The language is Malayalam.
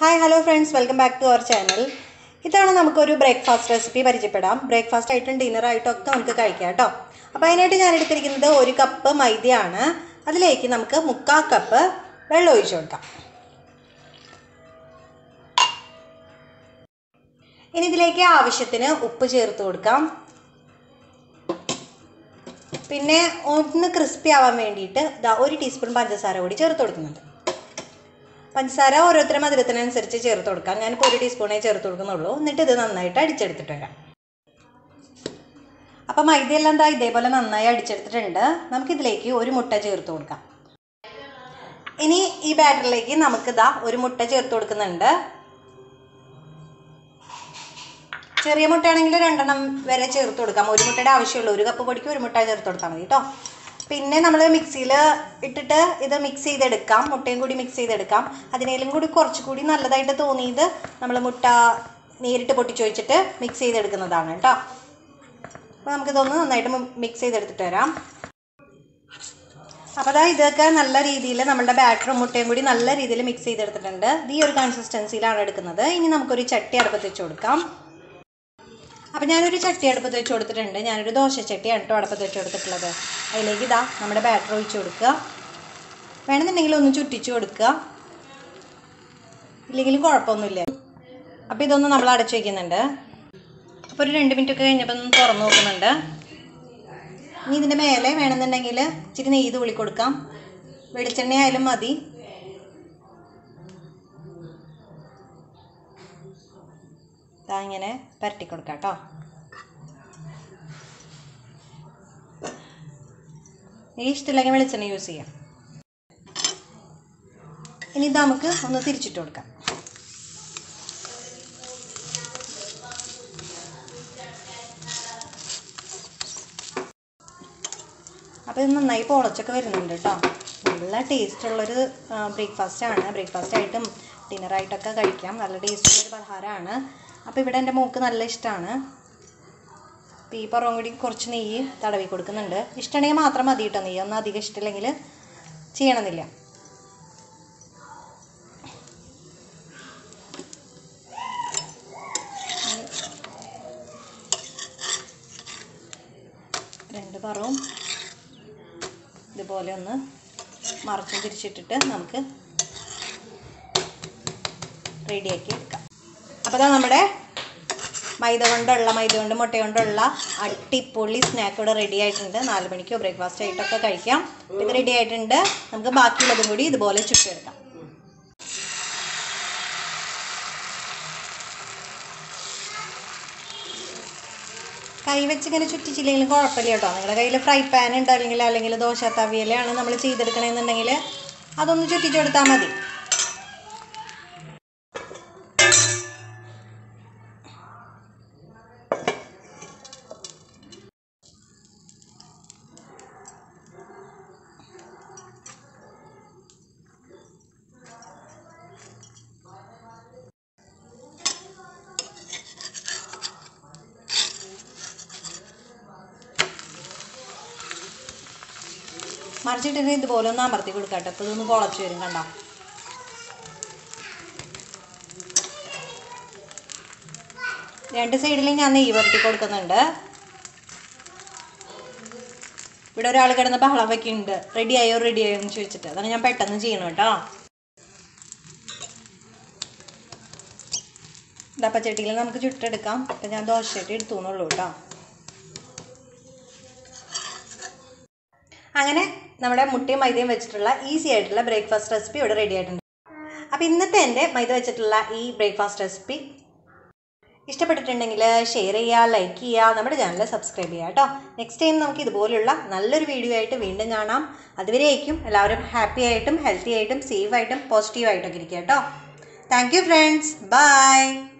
hi hello friends welcome back to our channel ഇതാണ് നമുക്കൊരു ബ്രേക്ക്ഫാസ്റ്റ് റെസിപ്പി പരിചയപ്പെടാം ബ്രേക്ക്ഫാസ്റ്റ് ആയിട്ടും ഡിന്നർ ആയിട്ടും ഒക്കെ നമുക്ക് കഴിക്കാം കേട്ടോ അപ്പോൾ അതിനായിട്ട് ഞാൻ എടുത്തിരിക്കുന്നത് ഒരു കപ്പ് മൈദയാണ് അതിലേക്ക് നമുക്ക് മുക്കാൽ കപ്പ് വെള്ളം ഒഴിച്ചു കൊടുക്കാം ഇനി ഇതിലേക്ക് ആവശ്യത്തിന് ഉപ്പ് ചേർത്ത് കൊടുക്കാം പിന്നെ ഒന്ന് ക്രിസ്പി ആവാൻ വേണ്ടിയിട്ട് ദാ ഒരു ടീസ്പൂൺ പഞ്ചസാര കൂടി ചേർത്ത് കൊടുക്കുന്നുണ്ട് പഞ്ചസാര ഓരോരുത്തരുടെ മധുരത്തിനനുസരിച്ച് ചേർത്ത് കൊടുക്കാം ഞാനിപ്പോൾ ഒരു ടീസ്പൂണേ ചേർത്ത് കൊടുക്കുന്നുള്ളൂ എന്നിട്ട് ഇത് നന്നായിട്ട് അടിച്ചെടുത്തിട്ട് വരാം അപ്പം മൈദയെല്ലാം എന്താ ഇതേപോലെ നന്നായി അടിച്ചെടുത്തിട്ടുണ്ട് നമുക്കിതിലേക്ക് ഒരു മുട്ട ചേർത്ത് കൊടുക്കാം ഇനി ഈ ബാറ്ററിലേക്ക് നമുക്ക് ഇതാ ഒരു മുട്ട ചേർത്ത് കൊടുക്കുന്നുണ്ട് ചെറിയ മുട്ടയാണെങ്കിൽ രണ്ടെണ്ണം വരെ ചേർത്ത് കൊടുക്കാം ഒരു മുട്ടയുടെ ആവശ്യമുള്ളൂ ഒരു കപ്പ് പൊടിക്ക് ഒരു മുട്ട ചേർത്ത് കൊടുത്താൽ മതി കേട്ടോ പിന്നെ നമ്മൾ മിക്സിയിൽ ഇട്ടിട്ട് ഇത് മിക്സ് ചെയ്തെടുക്കാം മുട്ടയും കൂടി മിക്സ് ചെയ്തെടുക്കാം അതിനേലും കൂടി കുറച്ചുകൂടി നല്ലതായിട്ട് തോന്നിയത് നമ്മൾ മുട്ട നേരിട്ട് പൊട്ടിച്ച് വെച്ചിട്ട് മിക്സ് ചെയ്തെടുക്കുന്നതാണ് കേട്ടോ അപ്പോൾ നമുക്കിതൊന്ന് നന്നായിട്ട് മിക്സ് ചെയ്തെടുത്തിട്ട് വരാം അപ്പോൾ അതാ ഇതൊക്കെ നല്ല രീതിയിൽ നമ്മുടെ ബാറ്ററും മുട്ടയും കൂടി നല്ല രീതിയിൽ മിക്സ് ചെയ്തെടുത്തിട്ടുണ്ട് ഇത് ഈ ഒരു കൺസിസ്റ്റൻസിയിലാണ് എടുക്കുന്നത് ഇനി നമുക്കൊരു ചട്ടി അടുപ്പത്ത് വെച്ച് കൊടുക്കാം അപ്പം ഞാനൊരു ചട്ടി അടുപ്പത്ത് വെച്ച് കൊടുത്തിട്ടുണ്ട് ഞാനൊരു ദോശ ചട്ടിയാണ് കേട്ടോ അടുപ്പത്ത് വെച്ച് കൊടുത്തിട്ടുള്ളത് അതിലേക്ക് ഇതാ നമ്മുടെ ബാറ്റർ ഒഴിച്ച് കൊടുക്കുക വേണമെന്നുണ്ടെങ്കിൽ ഒന്ന് ചുറ്റിച്ച് കൊടുക്കുക ഇല്ലെങ്കിലും കുഴപ്പമൊന്നുമില്ല അപ്പോൾ ഇതൊന്ന് നമ്മൾ അടച്ചു വയ്ക്കുന്നുണ്ട് അപ്പോൾ ഒരു രണ്ട് മിനിറ്റ് ഒക്കെ കഴിഞ്ഞപ്പോൾ ഒന്ന് തുറന്ന് നോക്കുന്നുണ്ട് ഇനി ഇതിൻ്റെ മേലെ വേണമെന്നുണ്ടെങ്കിൽ ഇച്ചിരി നെയ്ത് വിളി കൊടുക്കാം വെളിച്ചെണ്ണ ആയാലും മതി ഇതാ ഇങ്ങനെ പരട്ടി കൊടുക്കാം കേട്ടോ ഈ ഇഷ്ടമില്ലെങ്കിൽ വെളിച്ചെണ്ണ യൂസ് ചെയ്യാം ഇനി ഇത് നമുക്ക് ഒന്ന് തിരിച്ചിട്ട് കൊടുക്കാം അപ്പോൾ ഇത് നന്നായി പൊളച്ചൊക്കെ വരുന്നുണ്ട് കേട്ടോ നല്ല ടേസ്റ്റുള്ളൊരു ബ്രേക്ക്ഫാസ്റ്റ് ആണ് ബ്രേക്ക്ഫാസ്റ്റ് ആയിട്ടും ഡിന്നറായിട്ടൊക്കെ കഴിക്കാം നല്ല ടേസ്റ്റുള്ളൊരു പലഹാരമാണ് അപ്പോൾ ഇവിടെ എൻ്റെ മോക്ക് നല്ല ഇഷ്ടമാണ് അപ്പോൾ ഈ പുറം കൂടി കുറച്ച് നെയ്യ് തടവി കൊടുക്കുന്നുണ്ട് ഇഷ്ടമാണെങ്കിൽ മാത്രം മതി കേട്ടോ നെയ്യ് ഒന്നും അധികം ഇഷ്ടമില്ലെങ്കിൽ ചെയ്യണമെന്നില്ല രണ്ട് പറവും ഇതുപോലെ ഒന്ന് മറച്ചും തിരിച്ചിട്ടിട്ട് നമുക്ക് റെഡിയാക്കി എടുക്കാം അപ്പോൾ അതാ നമ്മുടെ മൈദ കൊണ്ടുള്ള മൈദ കൊണ്ട് മുട്ട കൊണ്ടുള്ള അടിപൊളി സ്നാക്ക് ഇവിടെ റെഡി ആയിട്ടുണ്ട് നാല് മണിക്കോ ബ്രേക്ക്ഫാസ്റ്റ് ആയിട്ടൊക്കെ കഴിക്കാം ഇത് റെഡി ആയിട്ടുണ്ട് നമുക്ക് ബാക്കിയുള്ളതും കൂടി ഇതുപോലെ ചുട്ടെടുക്കാം കൈ വെച്ച് ഇങ്ങനെ ചുറ്റിച്ചില്ലെങ്കിലും കുഴപ്പമില്ല കേട്ടോ നിങ്ങളുടെ കയ്യിൽ ഫ്രൈ പാൻ ഉണ്ട് അല്ലെങ്കിൽ അല്ലെങ്കിൽ ദോശ തവിയലാണ് നമ്മൾ ചെയ്തെടുക്കണമെന്നുണ്ടെങ്കിൽ അതൊന്ന് ചുറ്റിച്ചു കൊടുത്താൽ മതി മറിച്ചിട്ടിട്ട് ഇതുപോലെ ഒന്ന് അമർത്തി കൊടുക്കട്ടെ അപ്പോൾ ഇതൊന്ന് പൊളച്ച് വരും കണ്ടോ രണ്ട് സൈഡിലും ഞാൻ നെയ്യ് പുരട്ടി കൊടുക്കുന്നുണ്ട് ഇവിടെ ഒരാൾ കിടന്ന് ബഹളം വയ്ക്കുന്നുണ്ട് റെഡി ആയോ റെഡി ആയോ എന്ന് ചോദിച്ചിട്ട് അതാണ് ഞാൻ പെട്ടെന്ന് ചെയ്യണം കേട്ടോ ഇതപ്പച്ചട്ടിയിൽ നമുക്ക് ചുട്ടെടുക്കാം ഇപ്പം ഞാൻ ദോശച്ചട്ടി എടുത്തു എന്നുള്ളൂ കേട്ടോ അങ്ങനെ നമ്മുടെ മുട്ടയും മൈദയും വെച്ചിട്ടുള്ള ഈസി ആയിട്ടുള്ള ബ്രേക്ക്ഫാസ്റ്റ് റെസിപ്പി ഇവിടെ റെഡി ആയിട്ടുണ്ട് അപ്പോൾ ഇന്നത്തെ എൻ്റെ മൈദ വെച്ചിട്ടുള്ള ഈ ബ്രേക്ക്ഫാസ്റ്റ് റെസിപ്പി ഇഷ്ടപ്പെട്ടിട്ടുണ്ടെങ്കിൽ ഷെയർ ചെയ്യുക ലൈക്ക് ചെയ്യുക നമ്മുടെ ചാനൽ സബ്സ്ക്രൈബ് ചെയ്യുക കേട്ടോ നെക്സ്റ്റ് ടൈം നമുക്ക് ഇതുപോലുള്ള നല്ലൊരു വീഡിയോ ആയിട്ട് വീണ്ടും കാണാം അതുവരേക്കും എല്ലാവരും ഹാപ്പി ആയിട്ടും ഹെൽത്തി ആയിട്ടും സേഫ് ആയിട്ടും പോസിറ്റീവ് ആയിട്ടൊക്കെ ഇരിക്കുക കേട്ടോ താങ്ക് യു ഫ്രണ്ട്സ് ബൈ